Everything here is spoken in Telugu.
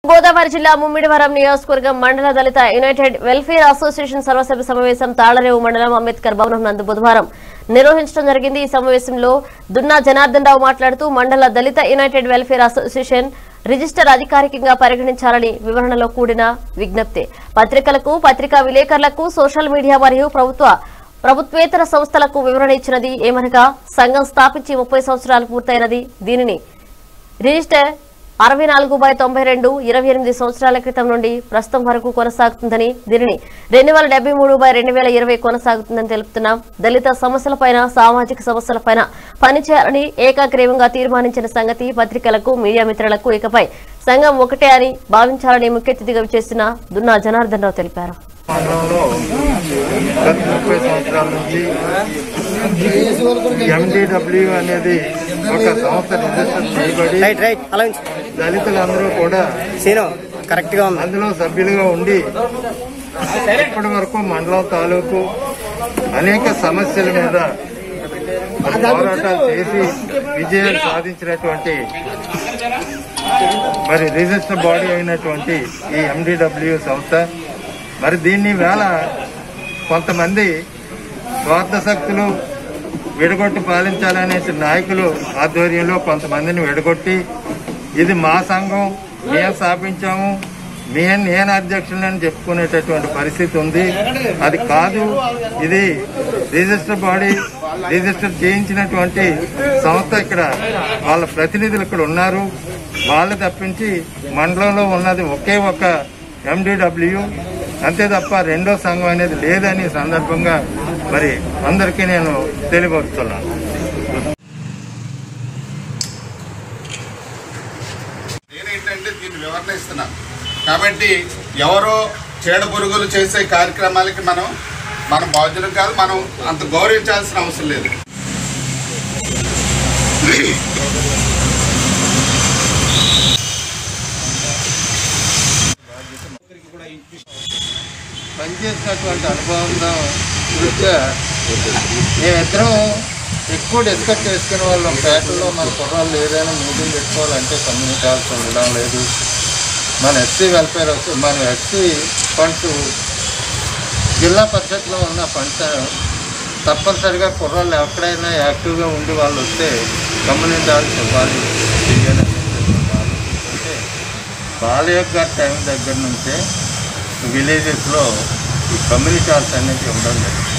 గోదావరి జిల్లా ముమ్మిడివరం నియోజకవర్గం మండల దళిత యునైటెడ్ వెల్ఫేర్ అసోసియేషన్ సర్వసభ్య సమావేశం తాళరేవు మండలం అంబేద్కర్ భవనం నందు బుధవారం నిర్వహించడం జరిగింది ఈ సమావేశంలో దున్నా జనార్దన్ రావు మాట్లాడుతూ మండల దళిత యునైటెడ్ వెల్ఫేర్ అసోసియేషన్ రిజిస్టర్ అధికారికంగా పరిగణించాలని వివరణలో కూడిన విజ్ఞప్తి పత్రికలకు పత్రికా విలేకరులకు సోషల్ మీడియా మరియు ప్రభుత్వ ప్రభుత్వేతర సంస్థలకు వివరణ ఇచ్చినది ఏమనగా సంఘం స్థాపించి ముప్పై సంవత్సరాలు పూర్తయినది దీనిని రిజిస్టర్ అరవై నాలుగు బై తొంభై రెండు ఇరవై ఎనిమిది సంవత్సరాల క్రితం నుండి ప్రస్తుతం వరకు కొనసాగుతుందని దీనిని రెండు వేల డెబ్బై మూడు బై రెండు వేల ఇరవై కొనసాగుతుందని తెలుపుతున్నాం దళిత సమస్యలపైన సామాజిక సమస్యలపైన పనిచేయాలని ఏకాగ్రీవంగా తీర్మానించిన సంగతి పత్రికలకు మీడియా మిత్రులకు ఇకపై సంఘం ఒకటే అని భావించాలని ముఖ్య అతిథిగా చేసిన దున్నా జనార్దన్ రావు తెలిపారు మండలంలో గత ముప్పై సంవత్సరాల నుంచి ఎండిడబ్ల్యూ అనేది ఒక సంస్థ రిజిస్టర్ చేయబడి రైట్ రైట్ అలా ఉంచు. దళితులందరూ కూడా సీను కరెక్ట్ గా ఉంది అందులో సభ్యులుగా ఉండి ఇప్పటి వరకు మండలం తాలూకు అనేక సమస్యల మీద మరి పోరాటాలు చేసి విజయాలు సాధించినటువంటి మరి రిజిస్టర్ బాడీ అయినటువంటి ఈ ఎండిడబ్ల్యూ సంస్థ మరి దీన్ని వేళ కొంతమంది స్వార్థ శక్తులు విడగొట్టి పాలించాలనే నాయకులు ఆధ్వర్యంలో కొంతమందిని విడగొట్టి ఇది మా సంఘం మేము స్థాపించాము నేను నేను అధ్యక్షులని చెప్పుకునేటటువంటి పరిస్థితి ఉంది అది కాదు ఇది రిజిస్టర్ బాడీ రిజిస్టర్ చేయించినటువంటి సంస్థ ఇక్కడ వాళ్ళ ప్రతినిధులు ఇక్కడ ఉన్నారు వాళ్ళు తప్పించి మండలంలో ఉన్నది ఒకే ఒక ఎండిడబ్ల్యూ అంతే తప్ప రెండో సంఘం అనేది లేదని ఈ సందర్భంగా మరి అందరికీ నేను తెలియపరుస్తున్నాను నేనేంటంటే దీన్ని వివరణ ఇస్తున్నాను కాబట్టి ఎవరో చీడ పురుగులు చేసే కార్యక్రమాలకి మనం మనం బాధ్యులం కాదు మనం అంత గౌరవించాల్సిన అవసరం లేదు పనిచేసినటువంటి అనుభవంతో దృష్ట్యా మేమిద్దరం ఎక్కువ డిస్కస్ చేసుకునే వాళ్ళం పేటల్లో మన కుర్రాళ్ళు ఏదైనా మీటింగ్ పెట్టుకోవాలంటే కమ్యూనిటీ ఉండడం లేదు మన ఎస్సీ వెల్ఫేర్ అసో- మన ఎస్సీ ఫండ్స్ జిల్లా పరిషత్లో ఉన్న ఫండ్స్ తప్పనిసరిగా కుర్రాళ్ళు ఎక్కడైనా యాక్టివ్గా ఉండి వాళ్ళు వస్తే కమ్యూనిటీ హాల్స్ ఇవ్వాలి చేయాలని చెప్పేసి అంటే బాలయోగ్ గారి టైం దగ్గర నుంచే విలేజెస్లో ఈ కమ్యూనిటీ హాల్స్ అనేది ఉండడం జరిగింది